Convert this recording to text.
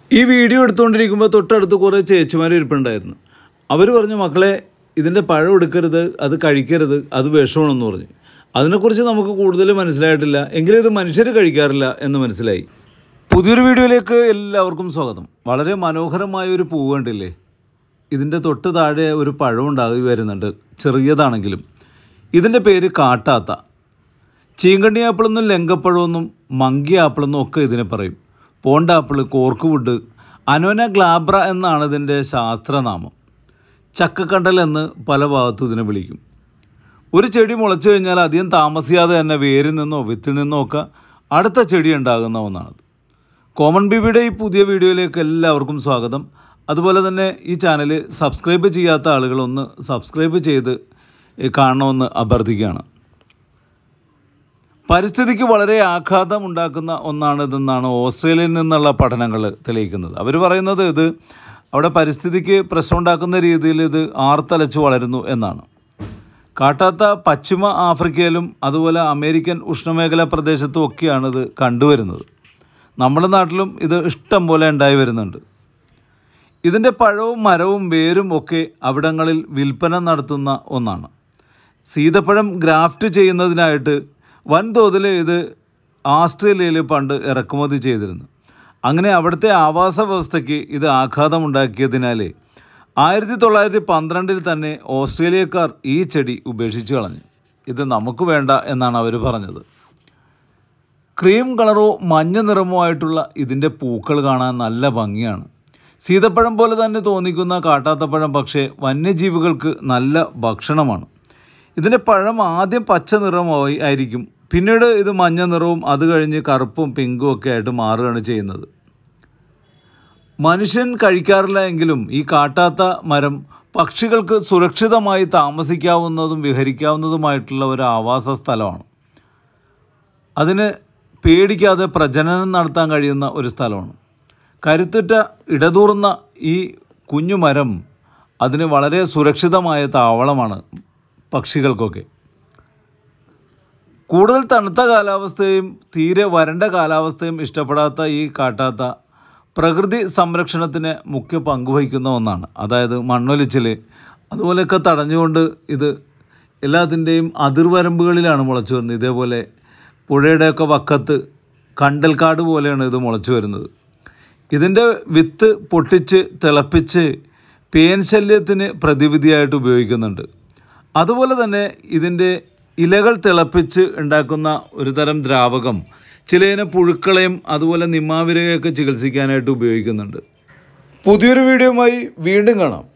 ഈ വീഡിയോ എടുത്തുകൊണ്ടിരിക്കുമ്പോൾ തൊട്ടടുത്ത് കുറേ ചേച്ചിമാർ ഇരിപ്പുണ്ടായിരുന്നു അവർ പറഞ്ഞു മക്കളെ ഇതിൻ്റെ പഴം എടുക്കരുത് അത് കഴിക്കരുത് അത് വിഷമാണെന്ന് പറഞ്ഞു അതിനെക്കുറിച്ച് നമുക്ക് കൂടുതൽ മനസ്സിലായിട്ടില്ല എങ്കിലും ഇത് മനുഷ്യർ കഴിക്കാറില്ല എന്ന് മനസ്സിലായി പുതിയൊരു വീഡിയോയിലേക്ക് എല്ലാവർക്കും സ്വാഗതം വളരെ മനോഹരമായ ഒരു പൂവ് കണ്ടില്ലേ ഇതിൻ്റെ തൊട്ട് താഴെ ഒരു പഴം ഉണ്ടാകി വരുന്നുണ്ട് ചെറിയതാണെങ്കിലും ഇതിൻ്റെ പേര് കാട്ടാത്ത ചീങ്കണ്ണി ആപ്പിളെന്നും ലങ്കപ്പഴമെന്നും മങ്കി ആപ്പിളെന്നും ഒക്കെ ഇതിനെ പറയും പോണ്ടാപ്പിൾ കോർക്കുവുഡ് അനോന ഗ്ലാബ്ര എന്നാണ് ഇതിൻ്റെ ശാസ്ത്രനാമം ചക്കക്കണ്ടൽ എന്ന് പല ഭാഗത്തും ഇതിനെ വിളിക്കും ഒരു ചെടി മുളച്ചു കഴിഞ്ഞാൽ അധികം താമസിയാതെ തന്നെ വേരിൽ നിന്നോ വിത്തിൽ നിന്നോ ഒക്കെ അടുത്ത ചെടി ഉണ്ടാകുന്ന ഒന്നാണത് കോമൺ ബീബിയുടെ ഈ പുതിയ വീഡിയോയിലേക്ക് എല്ലാവർക്കും സ്വാഗതം അതുപോലെ തന്നെ ഈ ചാനൽ സബ്സ്ക്രൈബ് ചെയ്യാത്ത ആളുകൾ ഒന്ന് സബ്സ്ക്രൈബ് ചെയ്ത് കാണണമെന്ന് അഭ്യർത്ഥിക്കുകയാണ് പരിസ്ഥിതിക്ക് വളരെ ആഘാതം ഉണ്ടാക്കുന്ന ഒന്നാണിതെന്നാണ് ഓസ്ട്രേലിയയിൽ നിന്നുള്ള പഠനങ്ങൾ തെളിയിക്കുന്നത് അവർ പറയുന്നത് ഇത് അവിടെ പരിസ്ഥിതിക്ക് പ്രശ്നം ഉണ്ടാക്കുന്ന രീതിയിൽ ഇത് ആർത്തലച്ച് വളരുന്നു എന്നാണ് കാട്ടാത്ത പശ്ചിമ ആഫ്രിക്കയിലും അതുപോലെ അമേരിക്കൻ ഉഷ്ണമേഖല പ്രദേശത്തും ഒക്കെയാണ് ഇത് കണ്ടുവരുന്നത് നമ്മുടെ നാട്ടിലും ഇത് ഇഷ്ടം പോലെ ഉണ്ടായി വരുന്നുണ്ട് ഇതിൻ്റെ പഴവും മരവും വേരും ഒക്കെ അവിടങ്ങളിൽ വിൽപ്പന നടത്തുന്ന ഒന്നാണ് സീതപ്പഴം ഗ്രാഫ്റ്റ് ചെയ്യുന്നതിനായിട്ട് വൻതോതിൽ ഇത് ആസ്ട്രേലിയയിൽ പണ്ട് ഇറക്കുമതി ചെയ്തിരുന്നു അങ്ങനെ അവിടുത്തെ ആവാസ വ്യവസ്ഥയ്ക്ക് ഇത് ആഘാതമുണ്ടാക്കിയതിനാൽ ആയിരത്തി തൊള്ളായിരത്തി പന്ത്രണ്ടിൽ തന്നെ ഓസ്ട്രേലിയക്കാർ ഈ ചെടി ഉപേക്ഷിച്ച് കളഞ്ഞു ഇത് നമുക്ക് വേണ്ട എന്നാണ് അവർ പറഞ്ഞത് ക്രീം കളറോ മഞ്ഞ നിറമോ ആയിട്ടുള്ള ഇതിൻ്റെ പൂക്കൾ കാണാൻ നല്ല ഭംഗിയാണ് സീതപ്പഴം പോലെ തന്നെ തോന്നിക്കുന്ന കാട്ടാത്തപ്പഴം പക്ഷേ വന്യജീവികൾക്ക് നല്ല ഭക്ഷണമാണ് ഇതിൻ്റെ പഴം ആദ്യം പച്ച നിറമായി ആയിരിക്കും പിന്നീട് ഇത് മഞ്ഞ നിറവും അത് കഴിഞ്ഞ് കറുപ്പും പിങ്കും ഒക്കെ ആയിട്ട് മാറുകയാണ് ചെയ്യുന്നത് മനുഷ്യൻ കഴിക്കാറില്ല എങ്കിലും ഈ കാട്ടാത്ത മരം പക്ഷികൾക്ക് സുരക്ഷിതമായി താമസിക്കാവുന്നതും വിഹരിക്കാവുന്നതുമായിട്ടുള്ള ഒരു ആവാസ സ്ഥലമാണ് അതിന് പേടിക്കാതെ പ്രജനനം നടത്താൻ കഴിയുന്ന ഒരു സ്ഥലമാണ് കരുത്തുറ്റ ഇടതൂർന്ന ഈ കുഞ്ഞു മരം അതിന് വളരെ സുരക്ഷിതമായ താവളമാണ് പക്ഷികൾക്കൊക്കെ കൂടുതൽ തണുത്ത കാലാവസ്ഥയും തീരെ വരണ്ട കാലാവസ്ഥയും ഇഷ്ടപ്പെടാത്ത ഈ കാട്ടാത്ത പ്രകൃതി സംരക്ഷണത്തിന് മുഖ്യ പങ്കുവഹിക്കുന്ന ഒന്നാണ് അതായത് മണ്ണൊലിച്ചിൽ അതുപോലെയൊക്കെ തടഞ്ഞുകൊണ്ട് ഇത് എല്ലാത്തിൻ്റെയും അതിർവരമ്പുകളിലാണ് മുളച്ചു വരുന്നത് ഇതേപോലെ പുഴയുടെയൊക്കെ വക്കത്ത് കണ്ടൽക്കാട് പോലെയാണ് ഇത് മുളച്ചു വരുന്നത് ഇതിൻ്റെ വിത്ത് പൊട്ടിച്ച് തിളപ്പിച്ച് പേൻ ശല്യത്തിന് പ്രതിവിധിയായിട്ട് ഉപയോഗിക്കുന്നുണ്ട് അതുപോലെ തന്നെ ഇതിൻ്റെ ഇലകൾ തിളപ്പിച്ച് ഉണ്ടാക്കുന്ന ഒരു തരം ദ്രാവകം ചിലയിനെ പുഴുക്കളെയും അതുപോലെ നിമ്മാവിരയൊക്കെ ചികിത്സിക്കാനായിട്ട് ഉപയോഗിക്കുന്നുണ്ട് പുതിയൊരു വീഡിയോയുമായി വീണ്ടും കാണാം